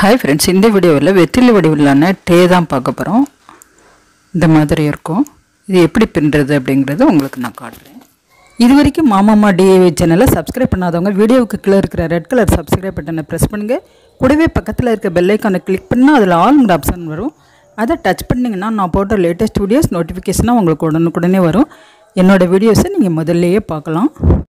hi friends இந்த வீடியோவில் வெற்றிலை வடிவிலான டே தான் பார்க்க போகிறோம் இந்த மாதிரி இருக்கும் இது எப்படி பின்னுறது அப்படிங்கிறத உங்களுக்கு நான் காட்டுறேன் இது வரைக்கும் மாமாமா டிஏவி சேனலை சப்ஸ்கிரைப் பண்ணாதவங்க வீடியோவுக்கு கீழே இருக்கிற ரெட் கலர் சப்ஸ்கிரைப் பட்டனை ப்ரெஸ் பண்ணுங்கள் கூடவே பக்கத்தில் இருக்க பெல் ஐக்கானை கிளிக் பண்ணால் அதில் ஆல்ங்கிற ஆப்ஷன் வரும் அதை டச் பண்ணிங்கன்னா நான் போட்ட லேட்டஸ்ட் வீடியோஸ் நோட்டிஃபிகேஷனாக உங்களுக்கு உடனுக்குடனே வரும் என்னோடய வீடியோஸை நீங்கள் முதல்லையே பார்க்கலாம்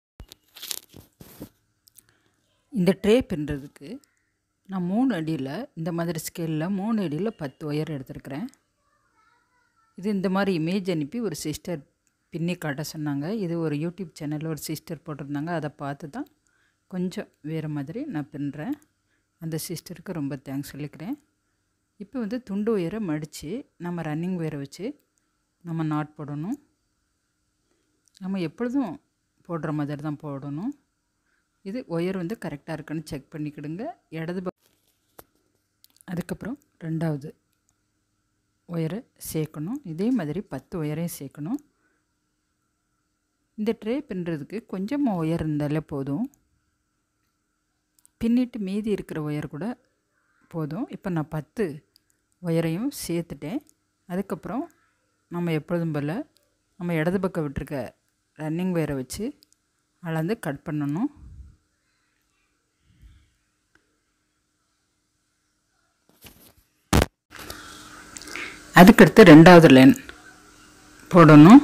இந்த ட்ரே பின்னுறதுக்கு நான் மூணு அடியில் இந்த மாதிரி ஸ்கேலில் மூணு அடியில் பத்து ஒயர் எடுத்திருக்கிறேன் இது இந்த மாதிரி இமேஜ் அனுப்பி ஒரு சிஸ்டர் பின்னி காட்ட சொன்னாங்க இது ஒரு யூடியூப் சேனலில் ஒரு சிஸ்டர் போட்டிருந்தாங்க அதை பார்த்து தான் கொஞ்சம் வேறு மாதிரி நான் பின்னுறேன் அந்த சிஸ்டருக்கு ரொம்ப தேங்க்ஸ் சொல்லிக்கிறேன் இப்போ வந்து துண்டு உயரை மடித்து நம்ம ரன்னிங் உயரை வச்சு நம்ம நாட் போடணும் நம்ம எப்பொழுதும் போடுற மாதிரி தான் போடணும் இது ஒயர் வந்து கரெக்டாக இருக்குன்னு செக் பண்ணிக்கிடுங்க இடது பக்கம் அதுக்கப்புறம் ரெண்டாவது ஒயரை சேர்க்கணும் இதே மாதிரி பத்து ஒயரையும் சேர்க்கணும் இந்த ட்ரே பின்னுறதுக்கு கொஞ்சமாக ஒயர் இருந்தாலே போதும் பின்னிட்டு மீதி இருக்கிற ஒயர் கூட போதும் இப்போ நான் பத்து ஒயரையும் சேர்த்துட்டேன் அதுக்கப்புறம் நம்ம எப்பொழுதும் போல் நம்ம இடது பக்கம் விட்டுருக்க ரன்னிங் ஒயரை வச்சு அளந்து கட் பண்ணணும் அதுக்கடுத்து ரெண்டாவது லைன் போடணும்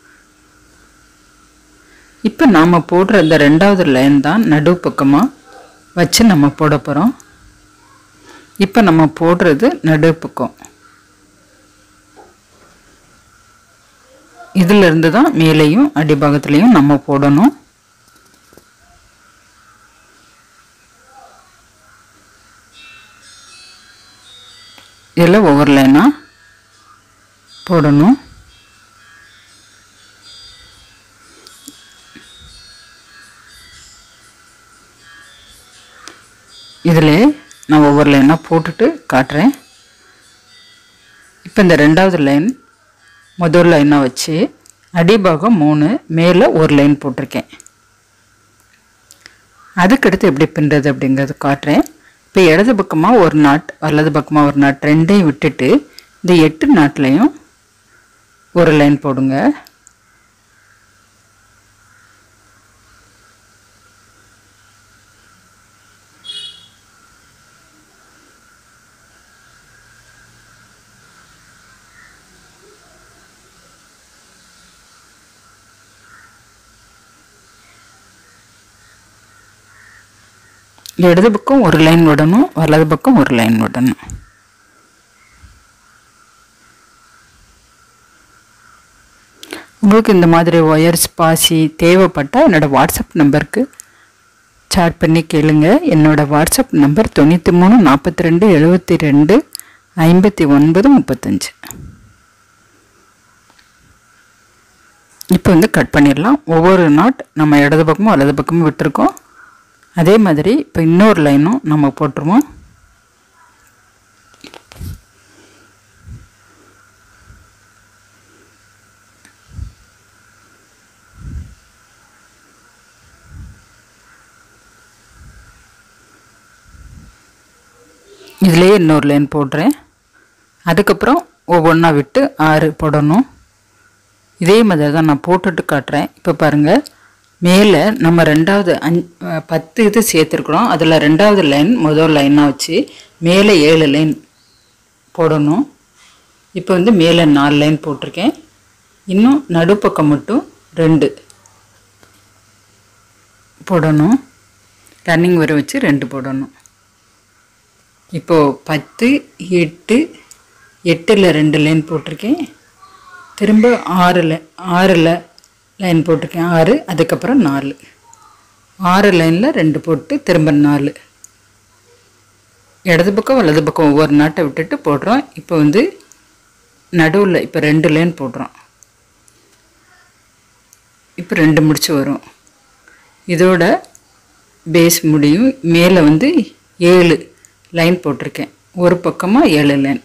இப்போ நாம் போடுற இந்த ரெண்டாவது லைன் தான் நடு பக்கமாக வச்சு நம்ம போட போகிறோம் இப்போ நம்ம போடுறது நடு பக்கம் இதிலிருந்து தான் மேலேயும் அடிபாகத்துலேயும் நம்ம போடணும் இதில் ஒவ்வொரு லைனாக போடணும் இதில் நான் ஒவ்வொரு லைனாக போட்டுட்டு காட்டுறேன் இப்போ இந்த ரெண்டாவது லைன் முதல் லைனாக வச்சு அடிபாகம் மூணு மேலே ஒரு லைன் போட்டிருக்கேன் அதுக்கடுத்து எப்படி பின்னுறது அப்படிங்கிறது காட்டுறேன் இப்போ இடது பக்கமாக ஒரு நாட் வலது பக்கமாக ஒரு நாட் ரெண்டையும் விட்டுட்டு இந்த எட்டு நாட்லையும் ஒரு லைன் போடுங்க இடது பக்கம் ஒரு லைன் விடணும் வலது பக்கம் ஒரு லைன் விடணும் உங்களுக்கு இந்த மாதிரி ஒயர்ஸ் பாசி தேவைப்பட்டால் என்னோடய வாட்ஸ்அப் நம்பருக்கு சாட் பண்ணி கேளுங்க என்னோடய வாட்ஸ்அப் நம்பர் தொண்ணூற்றி மூணு நாற்பத்தி ரெண்டு எழுபத்தி ரெண்டு ஐம்பத்தி ஒன்பது முப்பத்தஞ்சு இப்போ வந்து கட் பண்ணிடலாம் ஒவ்வொரு நாட் நம்ம இடது பக்கமும் வலது பக்கமும் விட்டுருக்கோம் அதே மாதிரி இப்போ இன்னொரு லைனும் நம்ம போட்டுருவோம் இதுலேயே இன்னொரு லைன் போடுறேன் அதுக்கப்புறம் ஒவ்வொன்றா விட்டு ஆறு போடணும் இதே மாதிரி தான் நான் போட்டுட்டு காட்டுறேன் இப்போ பாருங்கள் மேலே நம்ம ரெண்டாவது அஞ் பத்து இது சேர்த்துருக்குறோம் அதில் ரெண்டாவது லைன் முதல் லைனாக வச்சு மேலே ஏழு லைன் போடணும் இப்போ வந்து மேலே நாலு லைன் போட்டிருக்கேன் இன்னும் நடுப்பக்கம் மட்டும் ரெண்டு போடணும் ரன்னிங் வர வச்சு ரெண்டு போடணும் இப்போது பத்து எட்டு எட்டில் ரெண்டு லைன் போட்டிருக்கேன் திரும்ப ஆறில் ஆறில் லைன் போட்டிருக்கேன் ஆறு அதுக்கப்புறம் நாலு ஆறு லைனில் ரெண்டு போட்டு திரும்ப நாலு இடது பக்கம் வலது பக்கம் ஒவ்வொரு நாட்டை விட்டுட்டு போடுறோம் இப்போ வந்து நடுவில் இப்போ ரெண்டு லைன் போடுறோம் இப்போ ரெண்டு முடிச்சு வரும் இதோட பேஸ் முடியும் மேலே வந்து ஏழு லைன் போட்டிருக்கேன் ஒரு பக்கமாக ஏழு லைன்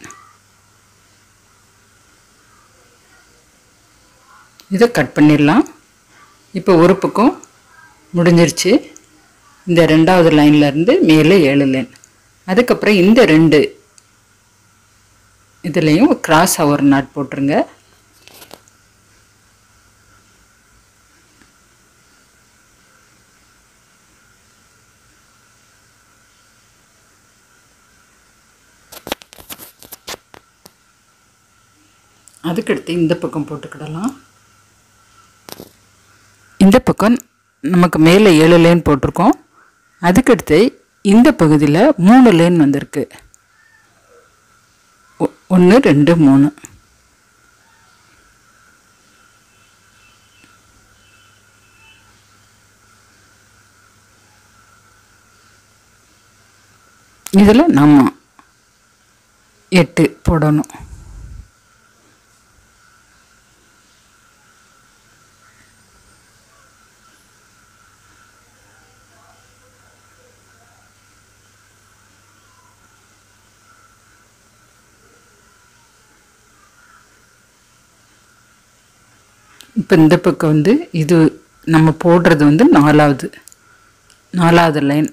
இதை கட் பண்ணிடலாம் இப்போ ஒரு பக்கம் முடிஞ்சிருச்சு இந்த ரெண்டாவது லைன்லேருந்து மேலே ஏழு லைன் அதுக்கப்புறம் இந்த ரெண்டு இதுலேயும் கிராஸ் ஒரு நாட் போட்டுருங்க அதுக்கடுத்து இந்த பக்கம் போட்டுக்கிடலாம் இந்த பக்கம் நமக்கு மேலே ஏழு லைன் போட்டிருக்கோம் அதுக்கடுத்து இந்த பகுதியில் மூணு லைன் வந்திருக்கு ஒன்று ரெண்டு மூணு இதில் நம்ம எட்டு போடணும் இப்போ இந்த பக்கம் வந்து இது நம்ம போடுறது வந்து நாலாவது நாலாவது லைன்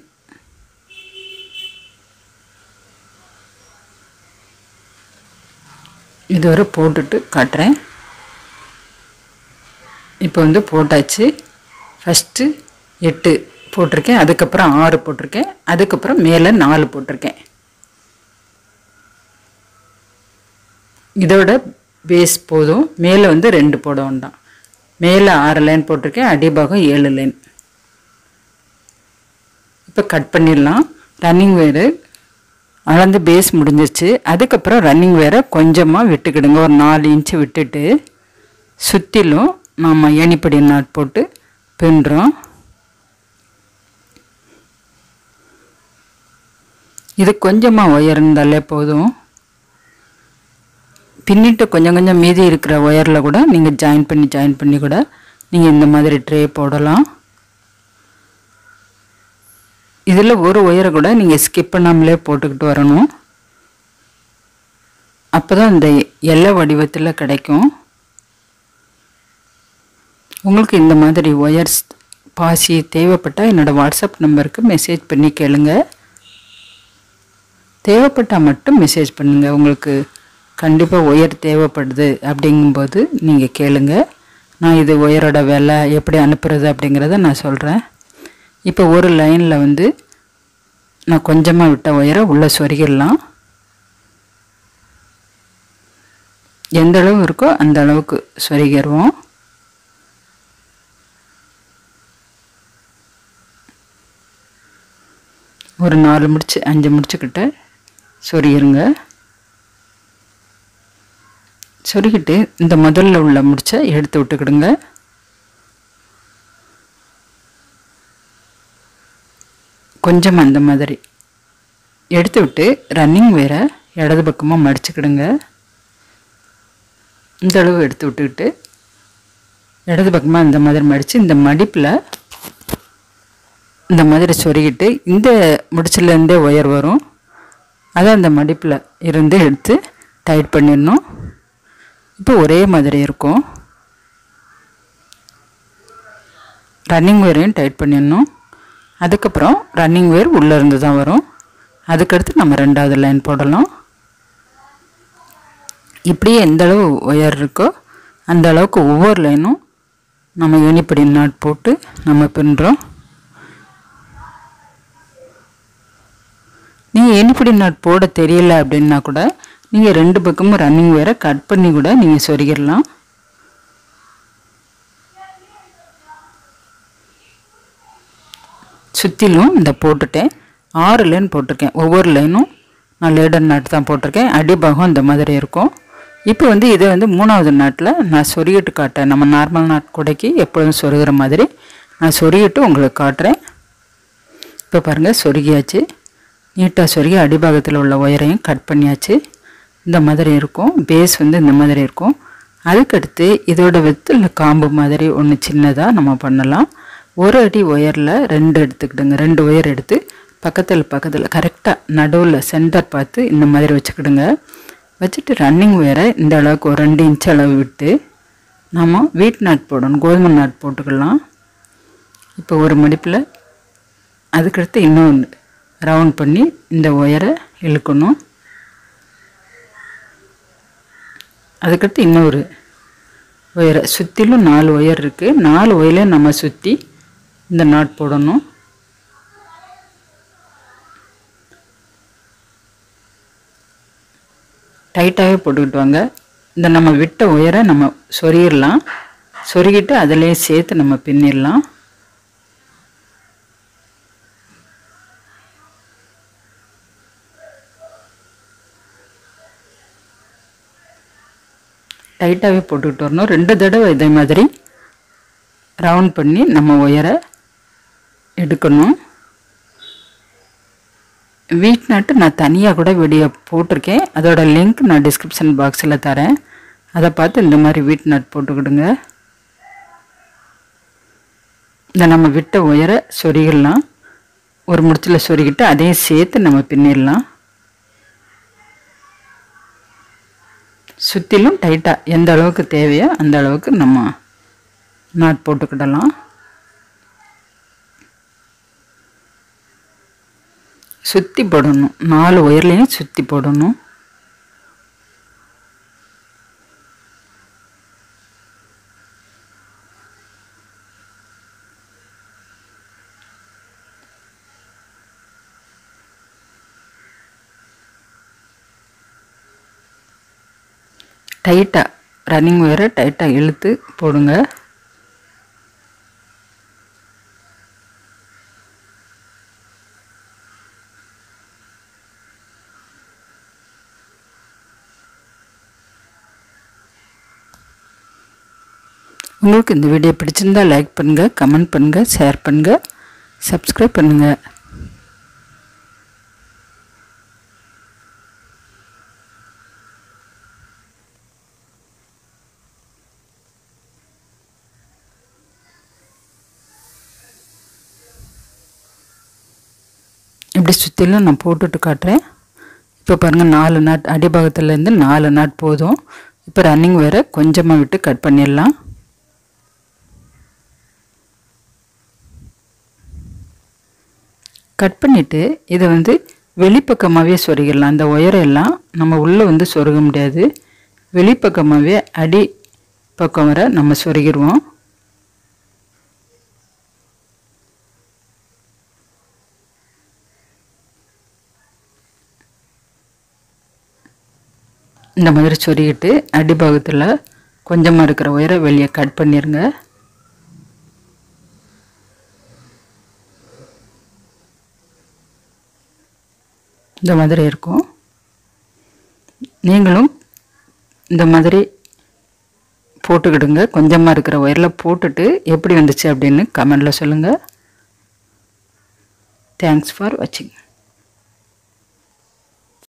இதுவரை போட்டுட்டு காட்டுறேன் இப்போ வந்து போட்டாச்சு ஃபஸ்ட்டு எட்டு போட்டிருக்கேன் அதுக்கப்புறம் ஆறு போட்டிருக்கேன் அதுக்கப்புறம் மேலே நாலு போட்டிருக்கேன் இதோட பேஸ் போதும் மேலே வந்து ரெண்டு போட வேண்டாம் மேலே ஆறு லைன் போட்டிருக்கேன் அடிபாகம் ஏழு லைன் இப்போ கட் பண்ணிடலாம் ரன்னிங் வேறு அளந்து பேஸ் முடிஞ்சிருச்சு அதுக்கப்புறம் ரன்னிங் வேற கொஞ்சமாக விட்டுக்கிடுங்க ஒரு நாலு இன்ச்சு விட்டுட்டு சுற்றிலும் நாம் ஏணிப்படி நாட் போட்டு பின்னுறோம் இது கொஞ்சமாக உயர்ந்தாலே போதும் பின்னிட்டு கொஞ்சம் கொஞ்சம் மீதி இருக்கிற ஒயரில் கூட நீங்கள் ஜாயின் பண்ணி ஜாயின் பண்ணி கூட நீங்கள் இந்த மாதிரி ட்ரே போடலாம் இதில் ஒரு ஒயரை கூட நீங்கள் ஸ்கிப் பண்ணாமலே போட்டுக்கிட்டு வரணும் அப்போ தான் இந்த எல்லை வடிவத்தில் கிடைக்கும் உங்களுக்கு இந்த மாதிரி ஒயர்ஸ் பாசி தேவைப்பட்டால் என்னோடய வாட்ஸ்அப் நம்பருக்கு மெசேஜ் பண்ணி கேளுங்க தேவைப்பட்டால் மட்டும் மெசேஜ் பண்ணுங்கள் உங்களுக்கு கண்டிப்பாக ஒயர் தேவைப்படுது அப்படிங்கும்போது நீங்கள் கேளுங்க நான் இது ஒயரோட விலை எப்படி அனுப்புறது அப்படிங்கிறத நான் சொல்கிறேன் இப்போ ஒரு லைனில் வந்து நான் கொஞ்சமாக விட்ட ஒயரை உள்ளே சொருகிடலாம் எந்த அளவு இருக்கோ அந்த அளவுக்கு சொருகிடுவோம் ஒரு நாலு முடிச்சு அஞ்சு முடிச்சுக்கிட்ட சொருகிருங்க சொருகிட்டு இந்த முதல்ல உள்ள முடிச்ச எடுத்து விட்டுக்கிடுங்க கொஞ்சம் அந்த மாதிரி எடுத்து விட்டு ரன்னிங் வேற இடது பக்கமாக மடிச்சுக்கிடுங்க இந்த அளவு எடுத்து விட்டுக்கிட்டு இடது பக்கமாக இந்த மாதிரி மடித்து இந்த மடிப்பில் இந்த மாதிரி சொருகிட்டு இந்த முடிச்சிலேருந்தே ஒயர் வரும் அதை அந்த மடிப்பில் இருந்து எடுத்து டைட் பண்ணிடணும் இப்போ ஒரே மாதிரி இருக்கும் ரன்னிங் வேரையும் டைட் பண்ணிடணும் அதுக்கப்புறம் ரன்னிங் வேர் உள்ளே இருந்து தான் வரும் அதுக்கடுத்து நம்ம ரெண்டாவது லைன் போடலாம் இப்படியே எந்த அளவு ஒயர் இருக்கோ அந்த அளவுக்கு ஒவ்வொரு லைனும் நம்ம யூனிப்படி நாட் போட்டு நம்ம பின்னுறோம் நீங்கள் எண்ணிப்படி நாட் போட தெரியல அப்படின்னா கூட நீங்கள் ரெண்டு பக்கமும் ரன்னிங் வேற கட் பண்ணி கூட நீங்கள் சொருகிடலாம் சுற்றிலும் இந்த போட்டுட்டேன் ஆறு லைன் போட்டிருக்கேன் ஒவ்வொரு லைனும் நான் லேடர் நாட்டு தான் போட்டிருக்கேன் அடிபாகம் இந்த மாதிரி இருக்கும் இப்போ வந்து இதை வந்து மூணாவது நாட்டில் நான் சொருகிட்டு காட்டேன் நம்ம நார்மல் நாட் கூடைக்கு எப்பொழுதும் சொருகிற மாதிரி நான் சொருகிட்டு உங்களுக்கு காட்டுறேன் இப்போ பாருங்கள் சொருகியாச்சு நீட்டாக சொருகி அடிபாகத்தில் உள்ள ஒயரையும் கட் பண்ணியாச்சு இந்த மாதிரி இருக்கும் பேஸ் வந்து இந்த மாதிரி இருக்கும் அதுக்கடுத்து இதோட வெத்தில் காம்பு மாதிரி ஒன்று சின்னதாக நம்ம பண்ணலாம் ஒரு அடி ஒயரில் ரெண்டு எடுத்துக்கிடுங்க ரெண்டு ஒயர் எடுத்து பக்கத்தில் பக்கத்தில் கரெக்டாக நடுவில் சென்டர் பார்த்து இந்த மாதிரி வச்சுக்கிடுங்க வச்சுட்டு ரன்னிங் வேறு இந்த அளவுக்கு ஒரு ரெண்டு இன்ச் அளவு விட்டு நாம் வீட் நாட் போடணும் கோதுமை நாட் போட்டுக்கலாம் இப்போ ஒரு மடிப்பில் அதுக்கடுத்து இன்னொன்று ரவுண்ட் பண்ணி இந்த ஒயரை இழுக்கணும் அதுக்கடுத்து இன்னொரு ஒயரை சுற்றிலும் நாலு ஒயர் இருக்குது நாலு ஒயரையும் நம்ம சுற்றி இந்த நாட் போடணும் டைட்டாகவே போட்டுக்கிட்டு வாங்க இந்த நம்ம விட்ட உயரை நம்ம சொருகிடலாம் சொருகிட்டு அதிலேயே சேர்த்து நம்ம பின்னிடலாம் டைட்டாகவே போட்டுக்கிட்டு வரணும் ரெண்டு தடவை இதே மாதிரி ரவுண்ட் பண்ணி நம்ம ஒயரை எடுக்கணும் வீட் நட்டு நான் தனியாக கூட வீடியோ போட்டிருக்கேன் அதோட லிங்க் நான் டிஸ்கிரிப்ஷன் பாக்ஸில் தரேன் அதை பார்த்து இந்த மாதிரி வீட் நட் போட்டுக்கிடுங்க இந்த நம்ம விட்ட உயரை சொருகிடலாம் ஒரு முடிச்சில் சொருகிட்டு அதையும் சேர்த்து நம்ம பின்னிடலாம் சுற்றிலும் டைட்டாக எந்த அளவுக்கு தேவையோ அந்த அளவுக்கு நம்ம நாட் போட்டுக்கிடலாம் சுற்றி போடணும் நாலு ஒயர்லேயும் சுற்றி போடணும் டைட்டாக ரன்னிங் ஒயரை டைட்டாக இழுத்து போடுங்க உங்களுக்கு இந்த வீடியோ பிடிச்சிருந்தா லைக் பண்ணுங்கள் கமெண்ட் பண்ணுங்கள் ஷேர் பண்ணுங்கள் சப்ஸ்கிரைப் பண்ணுங்கள் இப்படி சுற்றிலும் நான் போட்டுட்டு காட்டுறேன் இப்போ பாருங்கள் நாலு நாட் அடிபாகத்துலேருந்து நாலு நாட் போதும் இப்போ ரன்னிங் வேறு கொஞ்சமாக விட்டு கட் பண்ணிடலாம் கட் பண்ணிவிட்டு இதை வந்து வெளிப்பக்கமாகவே சொருகிடலாம் அந்த ஒயரெல்லாம் நம்ம உள்ளே வந்து சொருக முடியாது வெளிப்பக்கமாகவே அடி பக்கம் வர நம்ம சொருகிடுவோம் இந்த மாதிரி சொருகிட்டு அடிபாகத்தில் கொஞ்சமாக இருக்கிற ஒயரை வெளியே கட் பண்ணிடுங்க இந்த மாதிரி இருக்கும் நீங்களும் இந்த மாதிரி போட்டுக்கிடுங்க கொஞ்சமாக இருக்கிற ஒயரில் போட்டுட்டு எப்படி வந்துச்சு அப்படின்னு கமெண்டில் சொல்லுங்கள் தேங்க்ஸ் ஃபார் வாட்சிங்